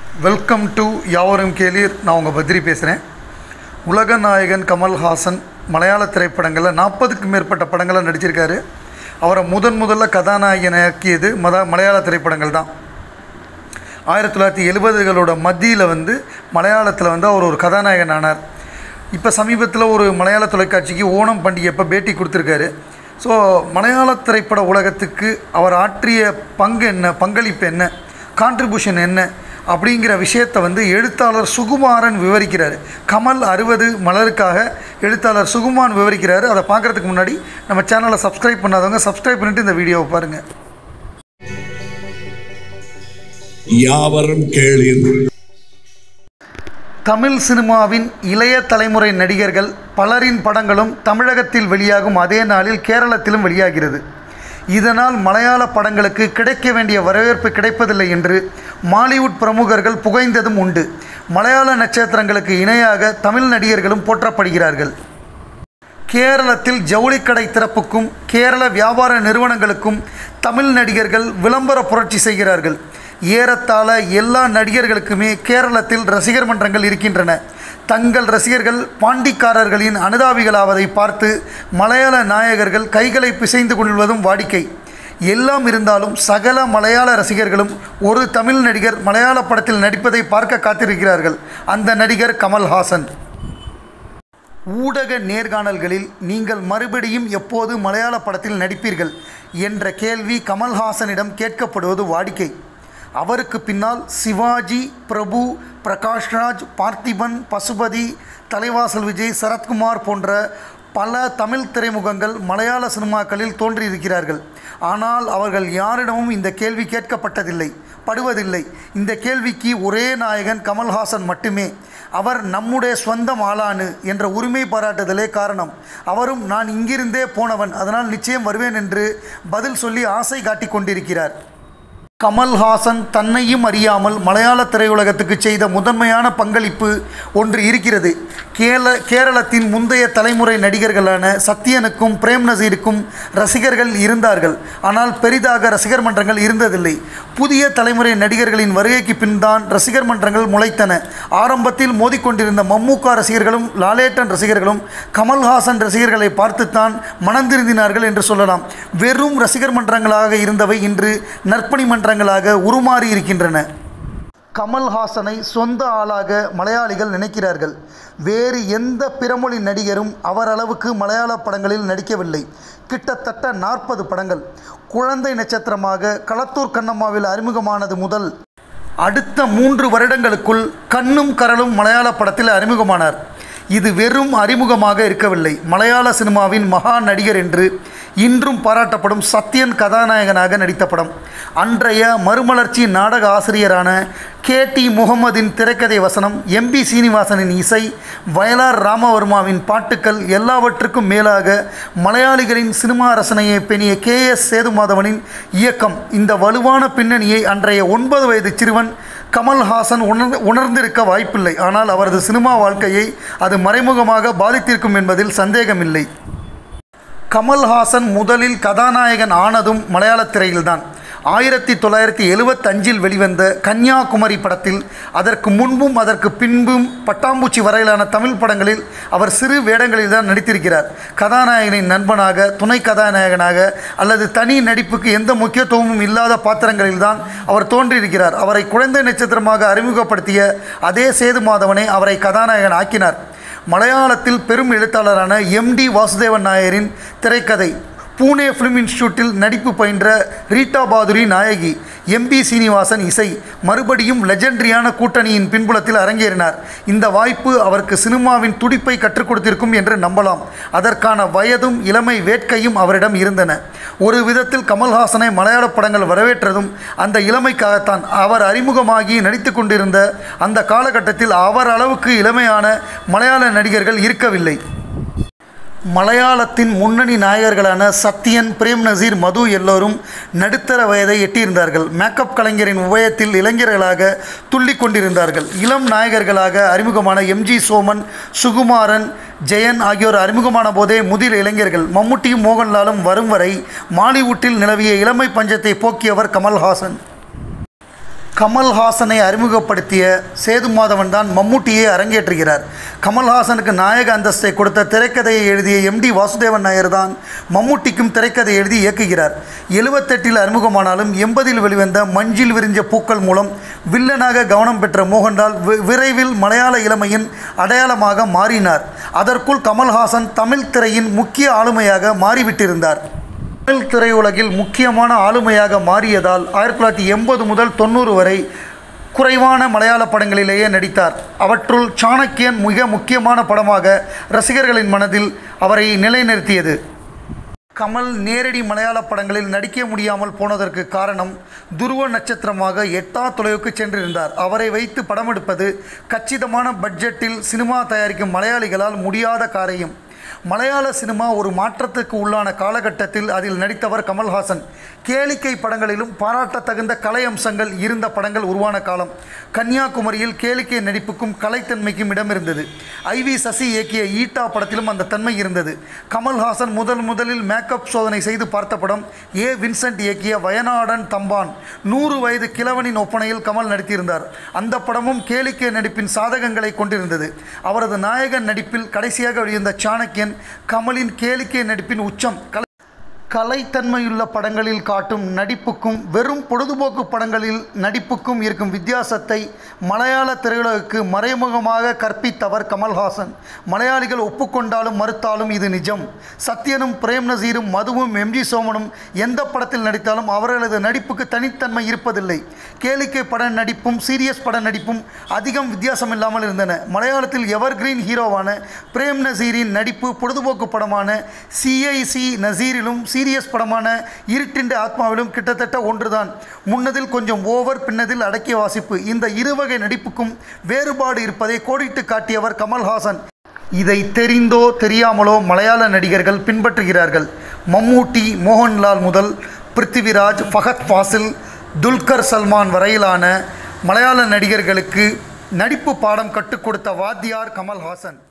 welcome to யாவரும் கேளீர் நான் உங்கள் பத்ரி பேசுகிறேன் உலக நாயகன் கமல்ஹாசன் மலையாள திரைப்படங்களில் நாற்பதுக்கும் மேற்பட்ட படங்களில் நடிச்சிருக்காரு அவரை முதன் முதல்ல கதாநாயகனாக்கியது மத மலையாள திரைப்படங்கள் தான் ஆயிரத்தி தொள்ளாயிரத்தி எழுபதுகளோட மத்தியில் வந்து மலையாளத்தில் வந்து அவர் ஒரு கதாநாயகன் ஆனார் இப்போ சமீபத்தில் ஒரு மலையாள தொலைக்காட்சிக்கு ஓணம் பண்டிகைப்போ பேட்டி கொடுத்துருக்காரு ஸோ மலையாள திரைப்பட உலகத்துக்கு அவர் ஆற்றிய பங்கு என்ன பங்களிப்பு என்ன கான்ட்ரிபியூஷன் என்ன அப்படிங்கிற விஷயத்தை வந்து எழுத்தாளர் சுகுமாரன் விவரிக்கிறார் கமல் அறுபது மலருக்காக எழுத்தாளர் சுகுமான் விவரிக்கிறாரு அதை பார்க்குறதுக்கு முன்னாடி நம்ம சேனலை சப்ஸ்கிரைப் பண்ணாதவங்க சப்ஸ்கிரைப் பண்ணிட்டு இந்த வீடியோவை பாருங்கள் யாவரும் கேளீர் தமிழ் சினிமாவின் இளைய தலைமுறை நடிகர்கள் பலரின் படங்களும் தமிழகத்தில் வெளியாகும் அதே நாளில் கேரளத்திலும் வெளியாகிறது இதனால் மலையாள படங்களுக்கு கிடைக்க வேண்டிய வரவேற்பு கிடைப்பதில்லை என்று மாலிவுட் பிரமுகர்கள் புகைந்ததும் உண்டு மலையாள நட்சத்திரங்களுக்கு இணையாக தமிழ் நடிகர்களும் போற்றப்படுகிறார்கள் கேரளத்தில் ஜவுளிக்கடை திறப்புக்கும் கேரள வியாபார நிறுவனங்களுக்கும் தமிழ் நடிகர்கள் விளம்பர புரட்சி செய்கிறார்கள் ஏறத்தாழ எல்லா நடிகர்களுக்குமே கேரளத்தில் ரசிகர் மன்றங்கள் இருக்கின்றன தங்கள் ரசிகர்கள் பாண்டிக்காரர்களின் அனுதாபிகளாவதை பார்த்து மலையாள நாயகர்கள் கைகளை பிசைந்து கொள்வதும் வாடிக்கை எல்லாம் இருந்தாலும் சகல மலையாள ரசிகர்களும் ஒரு தமிழ் நடிகர் மலையாள படத்தில் நடிப்பதை பார்க்க காத்திருக்கிறார்கள் அந்த நடிகர் கமல்ஹாசன் ஊடக நேர்காணல்களில் நீங்கள் மறுபடியும் எப்போது மலையாள படத்தில் நடிப்பீர்கள் என்ற கேள்வி கமல்ஹாசனிடம் கேட்கப்படுவது வாடிக்கை அவருக்கு பின்னால் சிவாஜி பிரபு பிரகாஷ்ராஜ் பார்த்திபன் பசுபதி தலைவாசல் விஜய் சரத்குமார் போன்ற பல தமிழ் திரைமுகங்கள் மலையாள சினிமாக்களில் தோன்றியிருக்கிறார்கள் ஆனால் அவர்கள் யாரிடமும் இந்த கேள்வி கேட்கப்பட்டதில்லை படுவதில்லை இந்த கேள்விக்கு ஒரே நாயகன் கமல்ஹாசன் மட்டுமே அவர் நம்முடைய சொந்தம் ஆளானு என்ற உரிமை பாராட்டுதலே காரணம் அவரும் நான் இங்கிருந்தே போனவன் அதனால் நிச்சயம் வருவேன் என்று பதில் சொல்லி ஆசை காட்டிக் கொண்டிருக்கிறார் கமல்ஹாசன் தன்னையும் அறியாமல் மலையாள திரையுலகத்துக்கு செய்த முதன்மையான பங்களிப்பு ஒன்று இருக்கிறது கேல கேரளத்தின் முந்தைய தலைமுறை நடிகர்களான சத்யனுக்கும் பிரேம் நசீருக்கும் ரசிகர்கள் இருந்தார்கள் ஆனால் பெரிதாக ரசிகர் மன்றங்கள் இருந்ததில்லை புதிய தலைமுறை நடிகர்களின் வருகைக்கு பின் தான் ரசிகர் மன்றங்கள் முளைத்தன ஆரம்பத்தில் மோதிக்கொண்டிருந்த மம்மூக்கா ரசிகர்களும் லாலேட்டன் ரசிகர்களும் கமல்ஹாசன் ரசிகர்களை பார்த்துத்தான் மனந்திருந்தினார்கள் என்று சொல்லலாம் வெறும் ரசிகர் மன்றங்களாக இருந்தவை இன்று நற்பணி மன்றங்களாக உருமாறி இருக்கின்றன கமல்ஹாசனை சொந்த ஆளாக மலையாளிகள் நினைக்கிறார்கள் வேறு எந்த பிறமொழி நடிகரும் அவர் அளவுக்கு மலையாள படங்களில் நடிக்கவில்லை கிட்டத்தட்ட நாற்பது படங்கள் குழந்தை நட்சத்திரமாக களத்தூர் கண்ணம்மாவில் அறிமுகமானது முதல் அடுத்த மூன்று வருடங்களுக்குள் கண்ணும் கரலும் மலையாள படத்தில் அறிமுகமானார் இது வெறும் அறிமுகமாக இருக்கவில்லை மலையாள சினிமாவின் மகா நடிகர் என்று இன்றும் பாராட்டப்படும் சத்யன் கதாநாயகனாக நடித்த படம் அன்றைய மறுமலர்ச்சி நாடக ஆசிரியரான கே டி முகமதின் திரைக்கதை வசனம் எம்பி சீனிவாசனின் இசை வயலார் ராமவர்மாவின் பாட்டுக்கள் எல்லாவற்றுக்கும் மேலாக மலையாளிகளின் சினிமா ரசனையை பெணிய கே எஸ் சேதுமாதவனின் இயக்கம் இந்த வலுவான பின்னணியை அன்றைய ஒன்பது வயது சிறுவன் கமல்ஹாசன் உணர் உணர்ந்திருக்க வாய்ப்பில்லை ஆனால் அவரது சினிமா வாழ்க்கையை அது மறைமுகமாக பாதித்திருக்கும் என்பதில் சந்தேகமில்லை கமல்ஹாசன் முதலில் கதாநாயகன் ஆனதும் மலையாள திரையில்தான் ஆயிரத்தி தொள்ளாயிரத்தி எழுவத்தஞ்சில் வெளிவந்த கன்னியாகுமரி படத்தில் அதற்கு முன்பும் அதற்கு பின்பும் பட்டாம்பூச்சி வரையிலான தமிழ் படங்களில் அவர் சிறு வேடங்களில் தான் நடித்திருக்கிறார் கதாநாயகனின் நண்பனாக துணை கதாநாயகனாக அல்லது தனி நடிப்புக்கு எந்த முக்கியத்துவமும் இல்லாத பாத்திரங்களில் தான் அவர் தோன்றியிருக்கிறார் அவரை குழந்தை நட்சத்திரமாக அறிமுகப்படுத்திய அதே சேது மாதவனை அவரை கதாநாயகன் ஆக்கினார் மலையாளத்தில் பெரும் எழுத்தாளரான எம்டி வாசுதேவன் நாயரின் திரைக்கதை பூனே ஃபிலிம் இன்ஸ்டியூட்டில் நடிப்பு பயின்ற ரீட்டா பாதுரி நாயகி எம்பி சீனிவாசன் இசை மறுபடியும் லெஜெண்டரியான கூட்டணியின் பின்புலத்தில் அரங்கேறினார் இந்த வாய்ப்பு அவருக்கு சினிமாவின் துடிப்பை கற்றுக் கொடுத்திருக்கும் என்று நம்பலாம் அதற்கான வயதும் இளமை வேட்கையும் அவரிடம் இருந்தன ஒரு விதத்தில் கமல்ஹாசனை மலையாள படங்கள் வரவேற்றதும் அந்த இளமைக்காகத்தான் அவர் அறிமுகமாகி நடித்து கொண்டிருந்த அந்த காலகட்டத்தில் அவர் அளவுக்கு இளமையான மலையாள நடிகர்கள் இருக்கவில்லை மலையாளத்தின் முன்னணி நாயகர்களான சத்யன் பிரேம் நசீர் மது எல்லோரும் நடுத்தர வயதை எட்டியிருந்தார்கள் மேக்கப் கலைஞரின் உபயத்தில் இளைஞர்களாக துள்ளி கொண்டிருந்தார்கள் இளம் நாயகர்களாக அறிமுகமான எம்ஜி சோமன் சுகுமாரன் ஜெயன் ஆகியோர் அறிமுகமான போதே முதிர் இளைஞர்கள் மம்முட்டியும் மோகன்லாலும் வரும் வரை மாலிவுட்டில் நிலவிய இளமை பஞ்சத்தை போக்கியவர் கமல்ஹாசன் கமல்ஹாசனை அறிமுகப்படுத்திய சேது மாதவன் தான் மம்முட்டியை அரங்கேற்றுகிறார் கமல்ஹாசனுக்கு நாயக அந்தஸ்தை கொடுத்த திரைக்கதையை எழுதிய எம்டி வாசுதேவன் நாயர் தான் மம்முட்டிக்கும் திரைக்கதை எழுதி இயக்குகிறார் எழுபத்தெட்டில் அறிமுகமானாலும் எண்பதில் வெளிவந்த மஞ்சில் விரிஞ்ச பூக்கள் மூலம் வில்லனாக கவனம் பெற்ற மோகன்லால் வி- விரைவில் மலையாள இளமையின் அடையாளமாக மாறினார் அதற்குள் கமல்ஹாசன் தமிழ் திரையின் முக்கிய ஆளுமையாக மாறிவிட்டிருந்தார் தமிழ் திரையுலகில் முக்கியமான ஆளுமையாக மாறியதால் ஆயிரத்தி தொள்ளாயிரத்தி எண்பது முதல் தொண்ணூறு வரை குறைவான மலையாள படங்களிலேயே நடித்தார் அவற்றுள் சாணக்கியன் மிக முக்கியமான படமாக ரசிகர்களின் மனதில் அவரை நிலைநிறுத்தியது கமல் நேரடி மலையாள படங்களில் நடிக்க முடியாமல் போனதற்கு காரணம் துருவ நட்சத்திரமாக எட்டா தொலைவுக்கு சென்றிருந்தார் அவரை வைத்து படம் எடுப்பது கச்சிதமான பட்ஜெட்டில் சினிமா தயாரிக்கும் மலையாளிகளால் முடியாத காரியம் மலையாள சினிமா ஒரு மாற்றத்துக்கு உள்ளான காலகட்டத்தில் அதில் நடித்தவர் கமல்ஹாசன் கேளிக்கை படங்களிலும் பாராட்டத்தகுந்த கலை அம்சங்கள் இருந்த படங்கள் உருவான காலம் கன்னியாகுமரியில் கேளிக்கை நடிப்புக்கும் கலைத்தன்மைக்கும் இடம் இருந்தது ஐ வி சசி இயக்கிய ஈட்டா படத்திலும் அந்த தன்மை இருந்தது கமல்ஹாசன் முதல் முதலில் மேக்கப் சோதனை செய்து பார்த்த படம் ஏ வின்சென்ட் இயக்கிய வயநாடன் தம்பான் நூறு வயது கிழவனின் ஒப்பனையில் கமல் நடித்திருந்தார் அந்த படமும் கேளிக்கை நடிப்பின் சாதகங்களை கொண்டிருந்தது அவரது நாயகன் நடிப்பில் கடைசியாக வெளிவந்த சாணக்கியன் கமலின் கேளிக்கை நடிப்பின் உச்சம் கலை கலைத்தன்மையுள்ள படங்களில் காட்டும் நடிப்புக்கும் வெறும் பொழுதுபோக்கு படங்களில் நடிப்புக்கும் இருக்கும் வித்தியாசத்தை மலையாள திரையுலகுக்கு மறைமுகமாக கற்பித்தவர் கமல்ஹாசன் மலையாளிகள் ஒப்புக்கொண்டாலும் மறுத்தாலும் இது நிஜம் சத்யனும் பிரேம் நசீரும் மதுவும் எம்ஜி சோமனும் எந்த படத்தில் நடித்தாலும் அவர்களது நடிப்புக்கு தனித்தன்மை இருப்பதில்லை கேளிக்கை பட நடிப்பும் சீரியஸ் பட நடிப்பும் அதிகம் வித்தியாசம் இல்லாமல் இருந்தன மலையாளத்தில் எவர்கிரீன் ஹீரோவான பிரேம் நசீரின் நடிப்பு பொழுதுபோக்கு படமான சிஐசி நசீரிலும் சீரியஸ் படமான இருட்டின்ற ஆத்மாவிலும் கிட்டத்தட்ட ஒன்றுதான் முன்னதில் கொஞ்சம் ஓவர் பின்னதில் அடக்கிய வாசிப்பு இந்த இருவகை நடிப்புக்கும் வேறுபாடு இருப்பதை கோடிட்டு காட்டியவர் கமல்ஹாசன் இதை தெரிந்தோ தெரியாமலோ மலையாள நடிகர்கள் பின்பற்றுகிறார்கள் மம்மூட்டி மோகன்லால் முதல் பிருத்திவிராஜ் ஃபஹத் ஃபாசில் துல்கர் சல்மான் வரையிலான மலையாள நடிகர்களுக்கு நடிப்பு பாடம் கற்றுக் கொடுத்த வாத்தியார் கமல்ஹாசன்